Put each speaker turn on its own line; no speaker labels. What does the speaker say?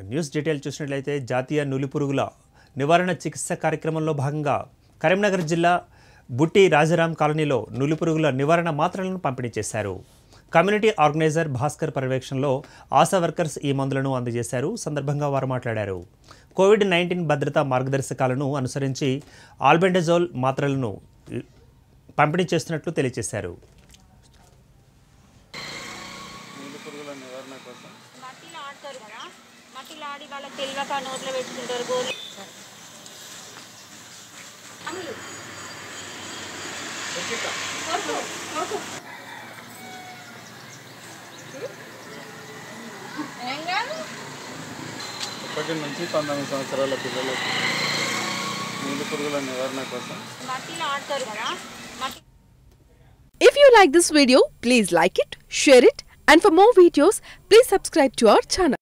News detail చూసినట్లయితే జాతీయ నులిపురుగుల నివారణ చికిత్స కార్యక్రమంలో భాగంగా కరీంనగర్ జిల్లా బుట్టి రాజారాం కాలనీలో నులిపురుగుల నివారణ మాత్రలను పంపిణీ చేశారు కమ్యూనిటీ ఆర్గనైజర్ భాస్కర్ పర్యవేక్షణలో ఆశా వర్కర్స్ ఈ మందులను అందజేశారు సందర్భంగా వారు మాట్లాడారు కోవిడ్ నైన్టీన్ భద్రతా మార్గదర్శకాలను అనుసరించి ఆల్బెండజోల్ మాత్రలను పంపిణీ చేస్తున్నట్లు తెలియజేశారు
నీటి పురుగుల నివారణ కోసం
మట్టిలో ఆడతారు కదా మట్టిలో ఆడి వాళ్ళకి తెలియక నోట్లో పెట్టుకుంటారు గోరు అమ్ములు. కొరకు, కొరకు. ఏం కాదు
ఇప్పటి నుంచి పంతొమ్మిది సంవత్సరాల పిల్లలకు నీటి పురుగుల నివారణ కోసం
మట్టిలో ఆడతారు కదా మట్టి
If you like this video, please like it, share it, and for more videos, please subscribe to our channel.